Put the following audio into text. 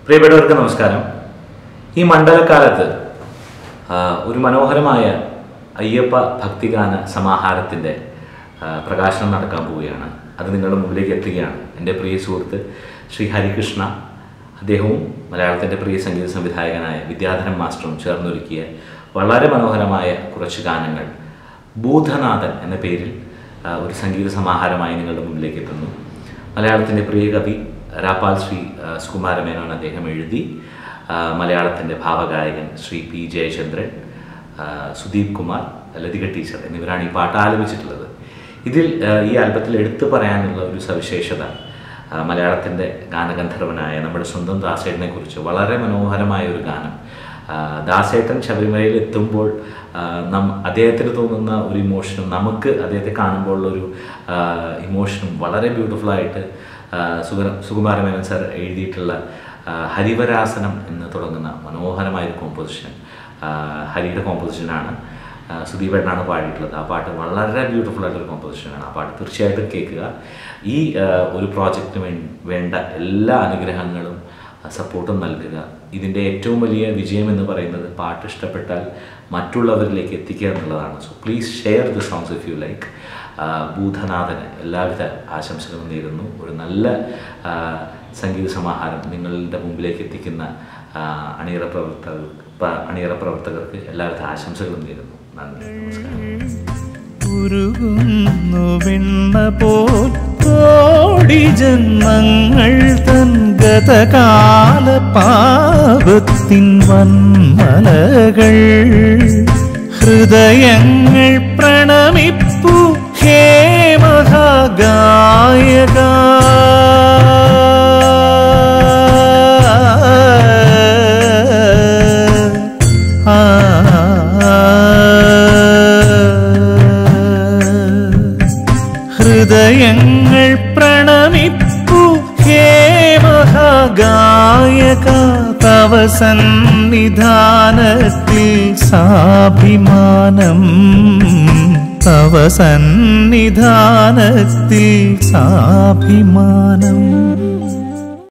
പ്രിയപ്പെട്ടവർക്ക് നമസ്കാരം ഈ മണ്ഡലകാലത്ത് ആ, ഒരു മനോഹരമായ അയ്യപ്പ ഭക്തിഗാന സമാഹാരത്തിൻ്റെ ആ, പ്രകാശനം നടക്കാൻ പോവുകയാണ് അത് നിങ്ങളുടെ മുമ്പിലേക്ക് എത്തുകയാണ് എൻ്റെ പ്രിയ സുഹൃത്ത് ശ്രീ ഹരികൃഷ്ണ അദ്ദേഹവും മലയാളത്തിൻ്റെ പ്രിയ സംഗീത സംവിധായകനായ വിദ്യാധരൻ മാസ്റ്ററും ചേർന്നൊരുക്കിയ വളരെ മനോഹരമായ കുറച്ച് ഗാനങ്ങൾ ഭൂതനാഥൻ എന്ന പേരിൽ ആ, ഒരു സംഗീത സമാഹാരമായി നിങ്ങളുടെ മുമ്പിലേക്ക് എത്തുന്നു മലയാളത്തിൻ്റെ പ്രിയ കവി രാപ്പാൽ ശ്രീ ആ, സുകുമാരമേനോൻ അദ്ദേഹം എഴുതി ആ, മലയാളത്തിൻ്റെ ഭാവഗായകൻ ശ്രീ പി ജയചന്ദ്രൻ ആ, സുദീപ് കുമാർ ലതിക ടീച്ചർ എന്നിവരാണ് ഈ പാട്ട് ആലപിച്ചിട്ടുള്ളത് ഇതിൽ ആ, ഈ ആൽബത്തിൽ എടുത്തു പറയാനുള്ള ഒരു സവിശേഷത ആ, മലയാളത്തിൻ്റെ ഗാനഗന്ധർവനായ നമ്മുടെ സ്വന്തം ദാസേട്ടനെ കുറിച്ച് വളരെ മനോഹരമായ ഒരു ഗാനം ആ, ദാസേട്ടൻ ശബരിമലയിൽ എത്തുമ്പോൾ ആ, നം അദ്ദേഹത്തിന് തോന്നുന്ന ഒരു ഇമോഷനും നമുക്ക് അദ്ദേഹത്തെ കാണുമ്പോൾ ഒരു ഇമോഷനും വളരെ ബ്യൂട്ടിഫുള്ളായിട്ട് സുഗ സുകുമാരമേനൻ സാർ എഴുതിയിട്ടുള്ള ആ, ഹരിവരാസനം എന്ന് തുടങ്ങുന്ന മനോഹരമായ ഒരു കോമ്പോസിഷൻ ഹരിയുടെ കോമ്പോസിഷനാണ് സുദീപേട്ടനാണ് പാടിയിട്ടുള്ളത് ആ പാട്ട് വളരെ ബ്യൂട്ടിഫുൾ ആയിട്ടൊരു കോമ്പോസിഷനാണ് ആ പാട്ട് തീർച്ചയായിട്ടും കേൾക്കുക ഈ ആ, ഒരു പ്രോജക്റ്റിന് വേ വേണ്ട എല്ലാ അനുഗ്രഹങ്ങളും സപ്പോർട്ടും നൽകുക ഇതിൻ്റെ ഏറ്റവും വലിയ വിജയം എന്ന് പറയുന്നത് പാട്ട് ഇഷ്ടപ്പെട്ടാൽ മറ്റുള്ളവരിലേക്ക് എത്തിക്കുക എന്നുള്ളതാണ് so please share the songs if you like ഭൂതനാഥന് എല്ലാവിധ ആശംസകളും നേരുന്നു ഒരു നല്ല ആ, സംഗീത സമാഹാരം നിങ്ങളുടെ മുമ്പിലേക്ക് എത്തിക്കുന്ന ആ, അണിയറ പ്രവർത്തകർ പ- അണിയറ പ്രവർത്തകർക്ക് എല്ലാവിധ ആശംസകളും നേരുന്നു നന്ദി നമസ്കാരം ഉരുകുന്നു വെണ്ണ പോൽ കോടി ജന്മങ്ങൾ തൻ ഗതകാല പാപത്തിൻ വന്മലകൾ ഹൃദയങ്ങൾ പ്രണമിപ്പു ഹേ മഹാഗായക ആ ഹൃദയങ്ങൾ പ്രണമിപ്പു ഹേ മഹാഗായക തവ സന്നിധാനത്തിൽ സാഭിമാനം തവ സന്നിധാനത്തിൽ സാഭിമാനം